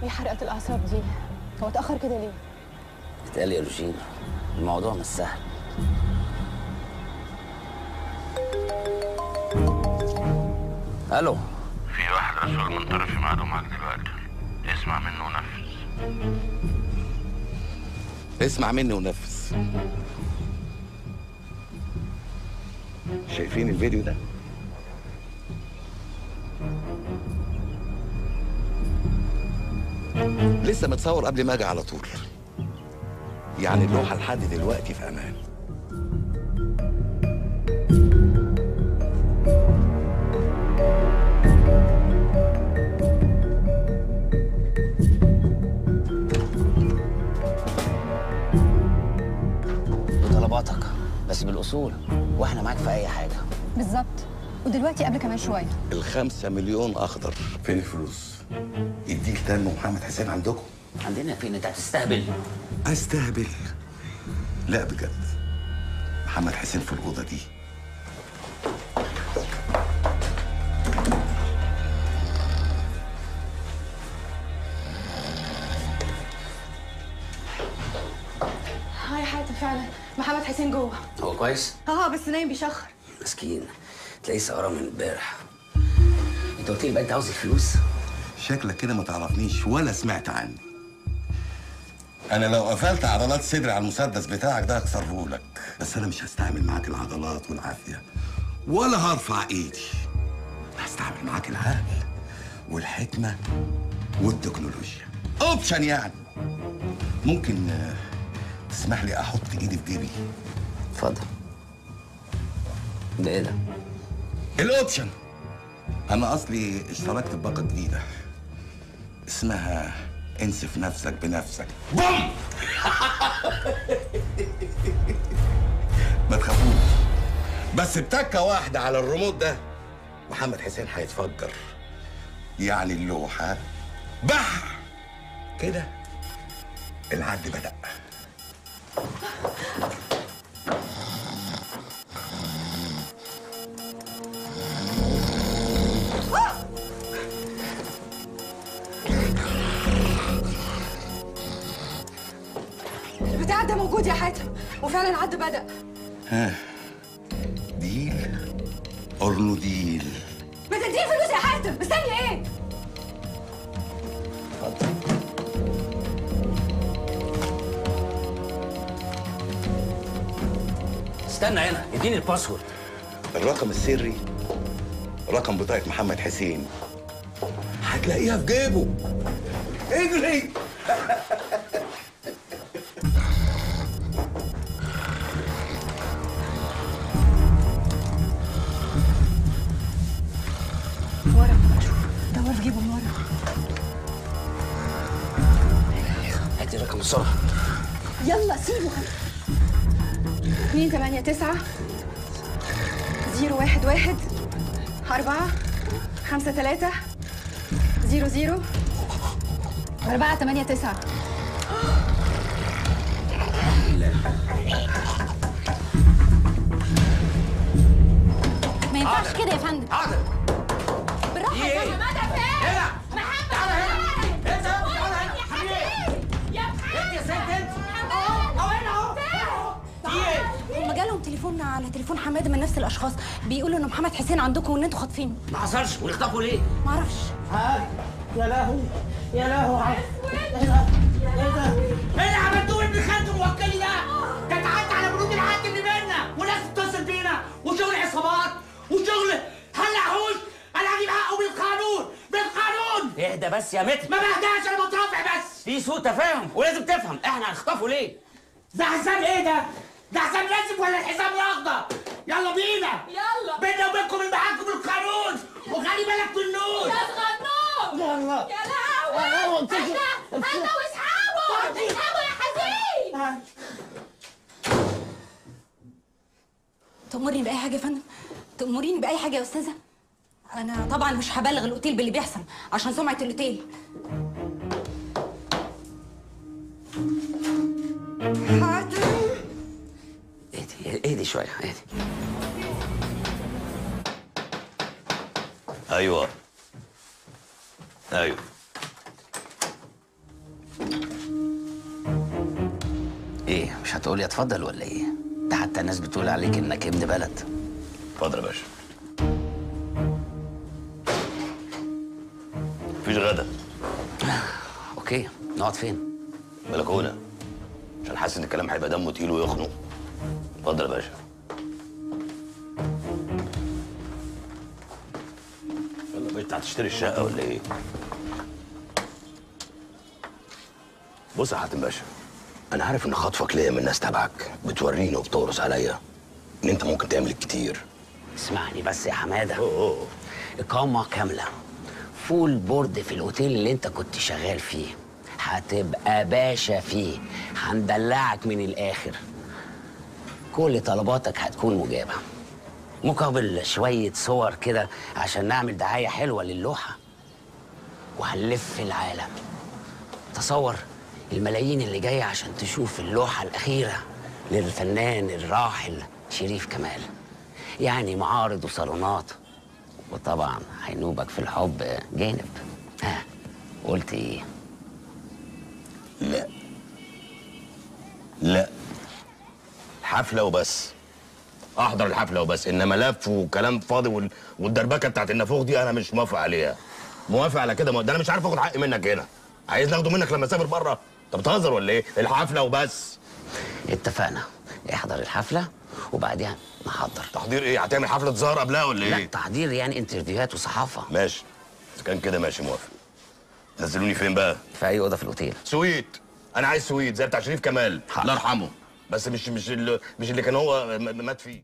ايه حرقه الاعصاب دي هو اتاخر كده ليه اتقال يا روجينا الموضوع مش سهل الو في واحد رسول من طرفي معدوم معاك دلوقتي اسمع منه ونفذ اسمع مني ونفذ شايفين الفيديو ده لسه متصور قبل ما اجي على طول يعني اللوحه لحد دلوقتي في امان طلباتك بس بالاصول واحنا معاك في اي حاجه بالظبط ودلوقتي قبل كمان شويه الخمسة مليون اخضر فين الفلوس يديك تاني محمد حسين عندكم عندنا فين انت هتستهبل استهبل لا بجد محمد حسين في الاوضه دي اه يا حاتم فعلا محمد حسين جوه هو كويس اه بس نايم بيشخر مسكين تلاقيه سهران من امبارح انت قلت لي بقى انت عاوز الفلوس شكلك كده ما تعرفنيش ولا سمعت عني انا لو قفلت عضلات صدري على المسدس بتاعك ده هكسره لك بس انا مش هستعمل معاك العضلات والعافيه ولا هرفع ايدي هستعمل معاك العقل والحكمه والتكنولوجيا اوبشن يعني ممكن آه، تسمح لي احط ايدي في جيبي اتفضل ده ايه ده الاوبشن انا اصلي اشتركت في باقه جديده اسمها انسف نفسك بنفسك بوم ما تخافوش بس بتكه واحده على الريموت ده محمد حسين هيتفجر يعني اللوحه بح كده العد بدأ البتاع ده موجود يا حاتم وفعلا العد بدأ ديل اور ديل ما تديني فلوس يا حاتم مستني ايه استنى هنا اديني الباسورد الرقم السري رقم بطاقة محمد حسين هتلاقيها في جيبه اجري ورا شوف دور في جيبه من ورا هات لي الرقم بسرعه يلا سيبه 2 8 9 0 1 1 4 5 3 0 0 4 8 9 ما ينفعش كده يا فندم حاضر بالراحه يا فندم محمد فين؟ محمد تعالى هنا انت تعالى هنا حبيبي يا محمد يا ست انت اهو اهو هنا اهو في ايه؟ هم جالهم تليفون على تليفون حماده من نفس الاشخاص بيقولوا ان محمد حسين عندكم وان انتوا خاطفينه ما حصلش ونخطفوا ليه معرفش يا لهوي يا لهوي ايه ده؟ ايه ده؟ ايه اللي عملتوه ابن خالته موكلي ده؟ ده اتعدى على بنود العهد اللي بينا وناس تتصل بينا وشغل عصابات وشغل هلعوش انا هجيب حقه بالقانون بالقانون اهدى بس يا متر ما بهداش انا بترافع بس في سوء تفاهم ولازم تفهم احنا هنخطفه ليه ده حسام ايه ده؟ ده حسام لازم ولا الحسام الاخضر؟ يلا بينا يلا. بينا وبينكم المحاكم بالقانون وخلي بالك من النور يا صغنون يلا يا لهوي انت احنا احنا واصحابه اصحابه يا حزين تأمرني بأي حاجة يا فندم تأمريني بأي حاجة يا أستاذة أنا طبعا مش هبلغ الأوتيل باللي بيحصل عشان سمعة الأوتيل اهدي اهدي شويه اهدي ايوه ايوه ايه مش هتقولي اتفضل ولا ايه ده حتى الناس بتقول عليك انك ابن بلد اتفضل يا باشا مفيش غدا اوكي نقعد فين بلكونه عشان حاسس ان الكلام هيبقى دمه تقيل ويخنق اتفضل يا باشا يلا يا باشا هتشتري الشقه ولا ايه بص يا حاتم باشا انا عارف ان خطفك ليا من ناس تبعك بتوريني وبتورث عليا ان انت ممكن تعمل الكتير اسمعني بس يا حماده أوه، أوه. إقامة كاملة فول بورد في الأوتيل اللي أنت كنت شغال فيه هتبقى باشا فيه هندلعك من الآخر كل طلباتك هتكون مجابة مقابل شوية صور كده عشان نعمل دعاية حلوة للوحة وهنلف العالم تصور الملايين اللي جاية عشان تشوف اللوحة الأخيرة للفنان الراحل شريف كمال يعني معارض وصالونات وطبعا هينوبك في الحب جانب ها قلت ايه لا لا حفلة وبس احضر الحفلة وبس انما لف وكلام فاضي وال... والدربكة بتاعت النافوخ دي انا مش موافق عليها موافق على كده ما- ده انا مش عارف اخد حقي منك هنا عايز ناخده منك لما اسافر بره انت بتهزر ولا ايه الحفلة وبس اتفقنا احضر الحفلة وبعديها نحضر تحضير ايه هتعمل حفلة زهر قبلها ولا لا ايه تحضير يعني انترفيوهات وصحافة ماشي اذا كان كده ماشي موافق نزلوني فين بقى في أي أوضة في الأوتيل سويت انا عايز سويت زي بتاع شريف كمال حاضر. الله يرحمه بس مش مش اللي مش اللي كان هو م- مات فيه